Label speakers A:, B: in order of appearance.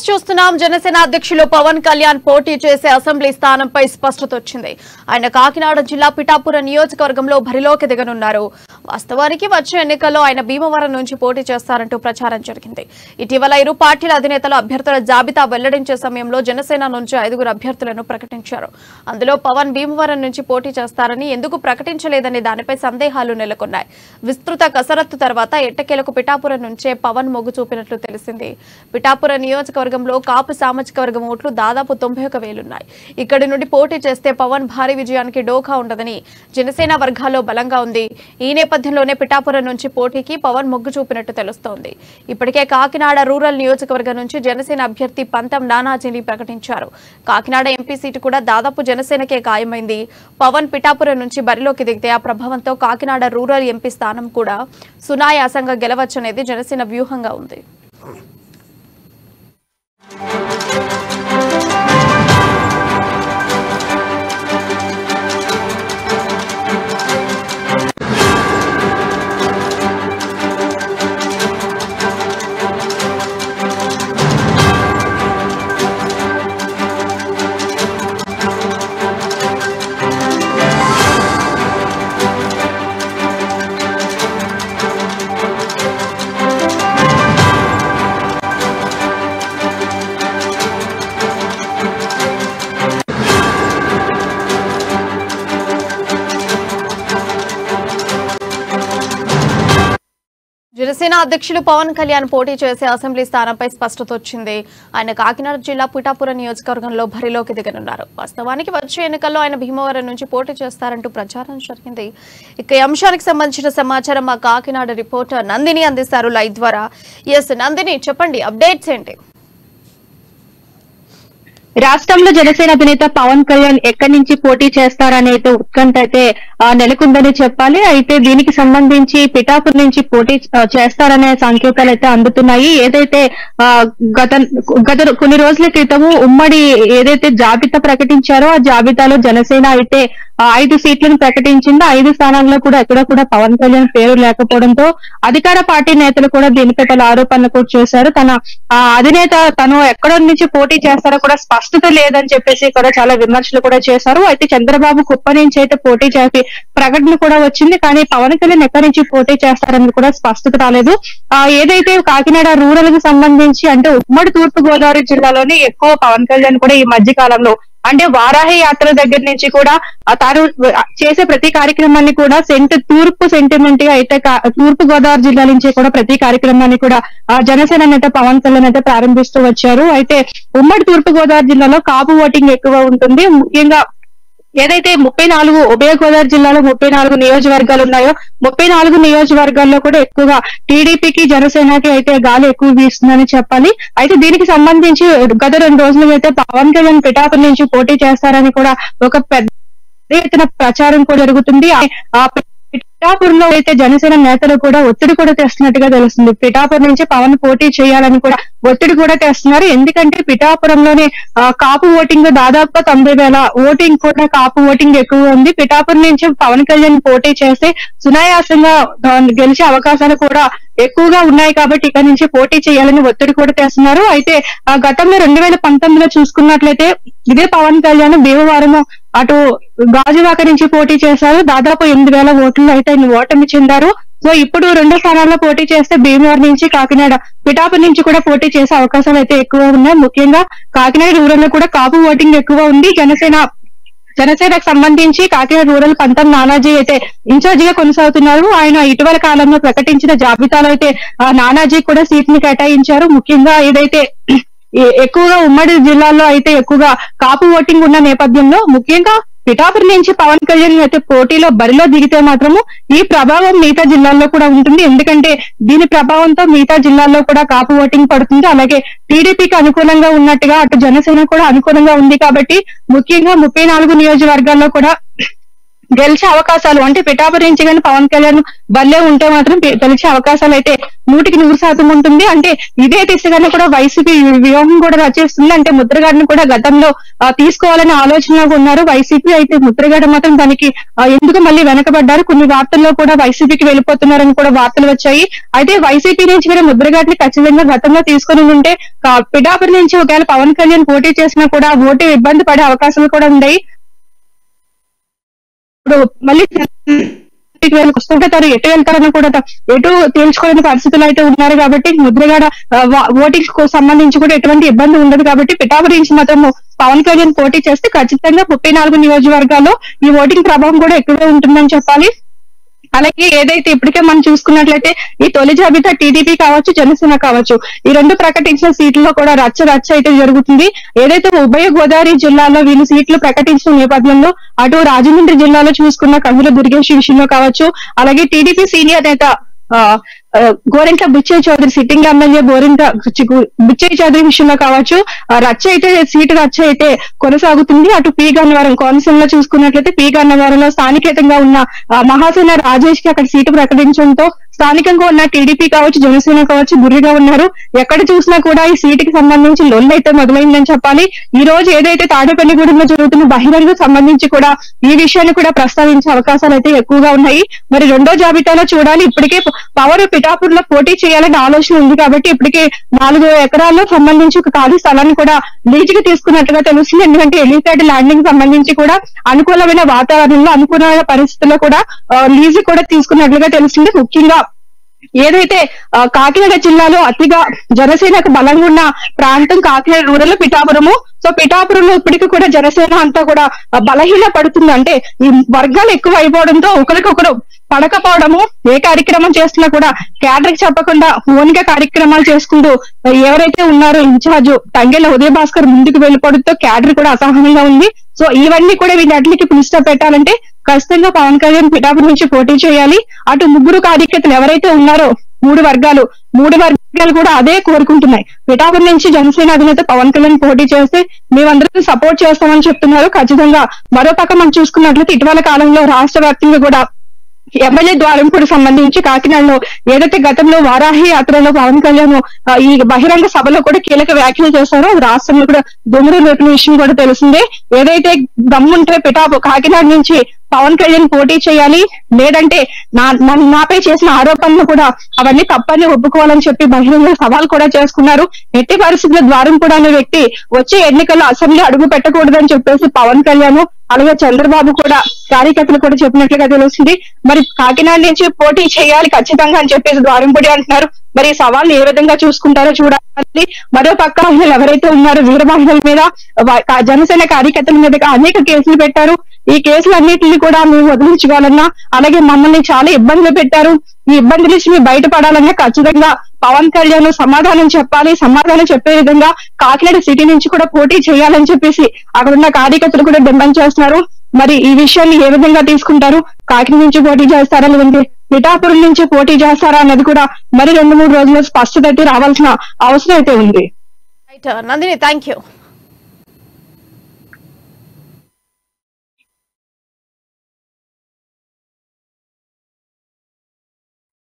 A: చూస్తున్నాం జనసేన అధ్యక్షులు పవన్ కళ్యాణ్ పోటీ చేసే అసెంబ్లీ స్థానంపై స్పష్టత వచ్చింది ఆయన కాకినాడ జిల్లా పిఠాపురం నియోజకవర్గంలో బరిలోకి దిగనున్నారు వాస్తవానికి వచ్చే ఎన్నికల్లో ఆయన భీమవరం నుంచి పోటీ చేస్తారంటూ ప్రచారం జరిగింది ఇటీవల ఇరు పార్టీల అధినేతలు అభ్యర్థుల జాబితా వెల్లడించే సమయంలో జనసేన నుంచి ఐదుగురు అభ్యర్థులను ప్రకటించారు అందులో పవన్ భీమవరం నుంచి పోటీ చేస్తారని ఎందుకు ప్రకటించలేదనే దానిపై సందేహాలు నెలకొన్నాయి విస్తృత కసరత్తు తర్వాత ఎట్టకేలకు పిఠాపురం నుంచే పవన్ మొగ్గు చూపినట్లు తెలిసింది పిఠాపురం నియోజకవర్గంలో కాపు సామాజిక వర్గం ఓట్లు దాదాపు తొంభై ఒక వేలున్నాయి ఇక్కడి నుండి పోటీ చేస్తే పవన్ భారీ విజయానికి డోకా ఉండదని జనసేన వర్గాల్లో బలంగా ఉంది ఈ నేపథ్యంలోనే పిఠాపురం నుంచి పోటీకి పవన్ మొగ్గు చూపినట్టు తెలుస్తోంది ఇప్పటికే కాకినాడ రూరల్ నియోజకవర్గం నుంచి జనసేన అభ్యర్థి పంతం నానాజీని ప్రకటించారు కాకినాడ ఎంపీ సీటు కూడా దాదాపు జనసేనకే ఖాయమైంది పవన్ పిఠాపురం నుంచి బరిలోకి దిగితే ఆ ప్రభావంతో కాకినాడ రూరల్ ఎంపీ స్థానం కూడా సునాయాసంగా గెలవచ్చనేది జనసేన వ్యూహంగా ఉంది జనసేన అధ్యక్షులు పవన్ కళ్యాణ్ పోటీ చేసే అసెంబ్లీ స్థానంపై స్పష్టత వచ్చింది ఆయన కాకినాడ జిల్లా పిఠాపురం నియోజకవర్గంలో బరిలోకి దిగనున్నారు వాస్తవానికి వచ్చే ఎన్నికల్లో ఆయన భీమవరం నుంచి పోటీ చేస్తారంటూ ప్రచారం జరిగింది ఇక ఈ అంశానికి సంబంధించిన సమాచారం మా కాకినాడ రిపోర్టర్ నందిని అందిస్తారు లైవ్ ద్వారా ఎస్ నందిని చెప్పండి అప్డేట్స్ ఏంటి
B: రాష్ట్రంలో జనసేన అధినేత పవన్ కళ్యాణ్ ఎక్కడి నుంచి పోటీ చేస్తారనే అయితే ఉత్కంఠ అయితే ఆ, నెలకొందని చెప్పాలి అయితే దీనికి సంబంధించి పిఠాపురం నుంచి పోటీ ఆ, చేస్తారనే సంకేతాలు అయితే అందుతున్నాయి ఏదైతే ఆ, గత గత కొన్ని రోజుల క్రితము ఉమ్మడి ఏదైతే జాబితా ప్రకటించారో ఆ జాబితాలో జనసేన అయితే ఆ, ఐదు సీట్లను ప్రకటించింది ఆ ఐదు స్థానాల్లో కూడా ఎక్కడ కూడా పవన్ కళ్యాణ్ పేరు లేకపోవడంతో అధికార పార్టీ నేతలు కూడా దీనిపై పలు ఆరోపణలు కూడా చేశారు తన ఆ అధినేత తను ఎక్కడ నుంచి పోటీ చేస్తారో కూడా స్పష్టత లేదని చెప్పేసి కూడా చాలా విమర్శలు కూడా చేశారు అయితే చంద్రబాబు కుప్ప నుంచి అయితే పోటీ చేసి ప్రకటన కూడా వచ్చింది కానీ పవన్ కళ్యాణ్ ఎక్కడి నుంచి పోటీ చేస్తారని కూడా స్పష్టత రాలేదు ఆ ఏదైతే కాకినాడ రూరల్ కి సంబంధించి అంటే ఉమ్మడి తూర్పు గోదావరి జిల్లాలోనే ఎక్కువ పవన్ కళ్యాణ్ కూడా ఈ మధ్య కాలంలో అంటే వారాహి యాత్ర దగ్గర నుంచి కూడా ఆ తాను చేసే ప్రతి కార్యక్రమాన్ని కూడా సెంట్ తూర్పు సెంటిమెంట్ గా అయితే కా- తూర్పు గోదావరి జిల్లా నుంచి కూడా ప్రతి కార్యక్రమాన్ని కూడా ఆ జనసేన నేత పవన్ కళ్యాణ్ అయితే ప్రారంభిస్తూ వచ్చారు అయితే ఉమ్మడి తూర్పు గోదావరి జిల్లాలో కాపు ఓటింగ్ ఎక్కువ ఉంటుంది ముఖ్యంగా ఏదైతే ముప్పై నాలుగు ఉభయ గోదావరి జిల్లాలో ముప్పై నాలుగు నియోజకవర్గాలు ఉన్నాయో ముప్పై నాలుగు నియోజకవర్గాల్లో కూడా ఎక్కువగా టీడీపీకి జనసేనకి అయితే గాలి ఎక్కువ వీస్తుందని చెప్పాలి అయితే దీనికి సంబంధించి గత రెండు రోజులుగా అయితే పవన్ కళ్యాణ్ పిఠాపురం నుంచి పోటీ చేస్తారని కూడా ఒక పెద్ద ఎత్తున ప్రచారం కూడా జరుగుతుంది ఆ పిఠాపురంలో అయితే జనసేన నేతలు కూడా ఒత్తిడి కూడా తెస్తున్నట్టుగా తెలుస్తుంది పిఠాపురం నుంచి పవన్ పోటీ చేయాలని కూడా ఒత్తిడి కూడా తెస్తున్నారు ఎందుకంటే పిఠాపురంలోనే ఆ, కాపు ఓటింగ్ దాదాపుగా తొంభై వేల ఓటింగ్ కూడా కాపు ఓటింగ్ ఎక్కువ ఉంది పిఠాపురం నుంచి పవన్ కళ్యాణ్ పోటీ చేస్తే సునాయాసంగా ఆ, గెలిచే అవకాశాలు కూడా ఎక్కువగా ఉన్నాయి కాబట్టి ఇక్కడ నుంచి పోటీ చేయాలని ఒత్తిడి కూడా తెస్తున్నారు అయితే ఆ, గతంలో రెండు వేల పంతొమ్మిదిలో చూసుకున్నట్లయితే ఇదే పవన్ కళ్యాణ్ భీమవరము అటు గాజువాక నుంచి పోటీ చేశారు దాదాపు ఎనిమిది వేల ఓట్లు అయితే ఆయన ఓటమి చెందారు సో ఇప్పుడు రెండో స్థానాల్లో పోటీ చేస్తే భీమవరం నుంచి కాకినాడ పిఠాపురం నుంచి కూడా పోటీ చేసే అవకాశాలు అయితే ఎక్కువ ఉన్నాయి ముఖ్యంగా కాకినాడ రూరల్ లో కూడా కాపు ఓటింగ్ ఎక్కువ ఉంది జనసేన జనసేనకు సంబంధించి కాకినాడ రూరల్ పంతం నానాజీ అయితే ఇన్ఛార్జ్ గా కొనసాగుతున్నారు ఆయన ఇటీవల కాలంలో ప్రకటించిన జాబితాలో అయితే ఆ, నానాజీ కూడా సీట్ ని కేటాయించారు ముఖ్యంగా ఏదైతే ఈ- ఎక్కువగా ఉమ్మడి జిల్లాల్లో అయితే ఎక్కువగా కాపు ఓటింగ్ ఉన్న నేపథ్యంలో ముఖ్యంగా పిఠాపురం నుంచి పవన్ కళ్యాణ్ అయితే పోటీలో బరిలో దిగితే మాత్రము ఈ ప్రభావం మిగతా జిల్లాల్లో కూడా ఉంటుంది ఎందుకంటే దీని ప్రభావంతో మిగతా జిల్లాల్లో కూడా కాపు ఓటింగ్ పడుతుంది అలాగే టీడీపీకి అనుకూలంగా ఉన్నట్టుగా అటు జనసేన కూడా అనుకూలంగా ఉంది కాబట్టి ముఖ్యంగా ముప్పై నాలుగు నియోజకవర్గాల్లో కూడా గెలిచే అవకాశాలు అంటే పిఠాపురం నుంచి కానీ పవన్ కళ్యాణ్ బల్లే ఉంటే మాత్రం పె- గెలిచే అవకాశాలు అయితే నూటికి నూరు శాతం ఉంటుంది అంటే ఇదే దిశగానే కూడా వైసీపీ వ్యూహం కూడా రచిస్తుంది అంటే ముద్రగడను కూడా గతంలో ఆ, తీసుకోవాలనే ఆలోచనలో ఉన్నారు వైసీపీ అయితే ముద్రగడ మాత్రం దానికి ఆ, ఎందుకు మళ్ళీ వెనకబడ్డారు కొన్ని వార్తల్లో కూడా వైసీపీకి వెళ్ళిపోతున్నారని కూడా వార్తలు వచ్చాయి అయితే వైసీపీ నుంచి కూడా ముద్రగడని ఖచ్చితంగా గతంలో తీసుకుని ఉంటే కా- పిఠాపురం నుంచి ఒకవేళ పవన్ కళ్యాణ్ పోటీ చేసినా కూడా ఓటు ఇబ్బంది పడే అవకాశాలు కూడా ఉన్నాయి ఇప్పుడు మళ్ళీ ఇంటికి వెళ్ళి వస్తుంటే తను ఎటు వెళ్తారని కూడా త- ఎటు తేల్చుకోలేని పరిస్థితులు అయితే ఉన్నారు కాబట్టి ముద్రగడ ఆ, వా- ఓటింగ్ కు సంబంధించి కూడా ఎటువంటి ఇబ్బంది ఉండదు కాబట్టి పిఠాపురం నుంచి మాత్రం పవన్ కళ్యాణ్ పోటీ చేస్తే ఖచ్చితంగా ముప్పై నాలుగు నియోజకవర్గాల్లో ఈ ఓటింగ్ ప్రభావం కూడా ఎక్కువే ఉంటుందని చెప్పాలి అలాగే ఏదైతే ఇప్పటికే మనం చూసుకున్నట్లయితే ఈ తొలి జాబితా టీడీపీ కావచ్చు జనసేన కావచ్చు ఈ రెండు ప్రకటించిన సీట్లలో కూడా రచ్చ రచ్చ అయితే జరుగుతుంది ఏదైతే ఉభయ గోదావరి జిల్లాలో వీళ్ళు సీట్లు ప్రకటించిన నేపథ్యంలో అటు రాజమండ్రి జిల్లాలో చూసుకున్న కందుల దుర్గేష్ విషయంలో కావచ్చు అలాగే టీడీపీ సీనియర్ నేత ఆ, ఆ, గోరింట్ల బుచ్చయ్య చౌదరి సిట్టింగ్ ఎమ్మెల్యే గోరింట బుచ్చయ్య చౌదరి విషయంలో కావచ్చు ఆ రచ్చ అయితే సీటు రచ్చ అయితే కొనసాగుతుంది అటు పి గన్నవరం కోనసీమలో చూసుకున్నట్లయితే పి గన్నవరంలో స్థానికేతంగా ఉన్న ఆ, మహాసేన రాజేష్ కి అక్కడ సీటు ప్రకటించడంతో స్థానికంగా ఉన్న టీడీపీ కావచ్చు జనసేన కావచ్చు గురిగా ఉన్నారు ఎక్కడ చూసినా కూడా ఈ సీటుకి సంబంధించి లొల్లు అయితే మొదలైందని చెప్పాలి ఈ రోజు ఏదైతే తాడేపల్లిగూడెంలో జరుగుతున్న బహిరంగ సంబంధించి కూడా ఈ విషయాన్ని కూడా ప్రస్తావించే అవకాశాలు అయితే ఎక్కువగా ఉన్నాయి మరి రెండో జాబితాలో చూడాలి ఇప్పటికే పవర్ పిఠాపూర్ లో పోటీ చేయాలనే ఆలోచన ఉంది కాబట్టి ఇప్పటికే నాలుగు ఎకరాల్లో సంబంధించి ఒక ఖాళీ స్థలాన్ని కూడా లీజుకి తీసుకున్నట్లుగా తెలుస్తుంది ఎందుకంటే ఎలిఫాడ్ ల్యాండింగ్ సంబంధించి కూడా అనుకూలమైన వాతావరణంలో అనుకూలమైన పరిస్థితుల్లో కూడా లీజు కూడా తీసుకున్నట్లుగా తెలుస్తుంది ముఖ్యంగా ఏదైతే ఆ, కాకినాడ జిల్లాలో అతిగా జనసేనకు బలంగా ఉన్న ప్రాంతం కాకినాడ రూరల్ పిఠాపురము సో పిఠాపురంలో ఇప్పటికీ కూడా జనసేన అంతా కూడా ఆ, బలహీన పడుతుంది అంటే ఈ వర్గాలు ఎక్కువ అయిపోవడంతో ఒకరికొకరు పడకపోవడము ఏ కార్యక్రమం చేస్తున్నా కూడా క్యాడర్ కి చెప్పకుండా ఓన్ గా కార్యక్రమాలు చేసుకుంటూ ఆ, ఎవరైతే ఉన్నారో ఇన్ఛార్జ్ తంగెల ఉదయ భాస్కర్ ముందుకు వెళ్ళిపోవడంతో క్యాడర్ కూడా అసహనంగా ఉంది సో ఇవన్నీ కూడా వీటన్నిటికి పులిస్టా పెట్టాలంటే ఖచ్చితంగా పవన్ కళ్యాణ్ పిఠాపురం నుంచి పోటీ చేయాలి అటు ముగ్గురు కార్యకర్తలు ఎవరైతే ఉన్నారో మూడు వర్గాలు మూడు వర్గాలు కూడా అదే కోరుకుంటున్నాయి పిఠాపురం నుంచి జనసేన అధినేత పవన్ కళ్యాణ్ పోటీ చేస్తే మేమందరం సపోర్ట్ చేస్తామని చెప్తున్నారు ఖచ్చితంగా మరో పక్క మనం చూసుకున్నట్లయితే ఇటీవల కాలంలో రాష్ట్ర వ్యాప్తంగా కూడా ఎమ్మెల్యే ద్వారంపూడి సంబంధించి కాకినాడలో ఏదైతే గతంలో వారాహి యాత్రలో పవన్ కళ్యాణ్ ఆ, ఈ బహిరంగ సభలో కూడా కీలక వ్యాఖ్యలు చేశారో అది రాష్ట్రంలో కూడా దుమ్ముడు రేపిన విషయం కూడా తెలిసిందే ఏదైతే దమ్ముంటే పిఠాపు కాకినాడ నుంచి పవన్ కళ్యాణ్ పోటీ చేయాలి లేదంటే నా నా- నాపై చేసిన ఆరోపణలు కూడా అవన్నీ తప్పని ఒప్పుకోవాలని చెప్పి బహిరంగ సవాల్ కూడా చేసుకున్నారు ఎట్టి పరిస్థితుల్లో ద్వారం కూడా అనే వ్యక్తి వచ్చే ఎన్నికల్లో అసెంబ్లీ అడుగు పెట్టకూడదని చెప్పేసి పవన్ కళ్యాణ్ అలాగే చంద్రబాబు కూడా కార్యకర్తలు కూడా చెప్పినట్లుగా తెలుస్తుంది మరి కాకినాడ నుంచి పోటీ చేయాలి ఖచ్చితంగా అని చెప్పేసి ద్వారంపూడి అంటున్నారు మరి ఈ సవాల్ని ఏ విధంగా చూసుకుంటారో చూడాలి మరో పక్క మహిళలు ఎవరైతే ఉన్నారో వీర మహిళల మీద వా- కా- జనసేన కార్యకర్తల మీద అనేక కేసులు పెట్టారు ఈ కేసులన్నింటినీ కూడా మేము వదిలించుకోవాలన్నా అలాగే మమ్మల్ని చాలా ఇబ్బందులు పెట్టారు ఈ ఇబ్బందుల నుంచి మేము బయటపడాలన్నా ఖచ్చితంగా పవన్ కళ్యాణ్ సమాధానం చెప్పాలి సమాధానం చెప్పే విధంగా కాకినాడ సిటీ నుంచి కూడా పోటీ చేయాలని చెప్పేసి అక్కడ ఉన్న కార్యకర్తలు కూడా డిమాండ్ చేస్తున్నారు మరి ఈ విషయాన్ని ఏ విధంగా తీసుకుంటారు కాకినాడ నుంచి పోటీ చేస్తారా లేదంటే పిఠాపురం నుంచి పోటీ చేస్తారా అన్నది కూడా మరి రెండు మూడు రోజుల్లో స్పష్టత అయితే రావాల్సిన అవసరం అయితే ఉంది
A: రైట్ నందిని థ్యాంక్ యూ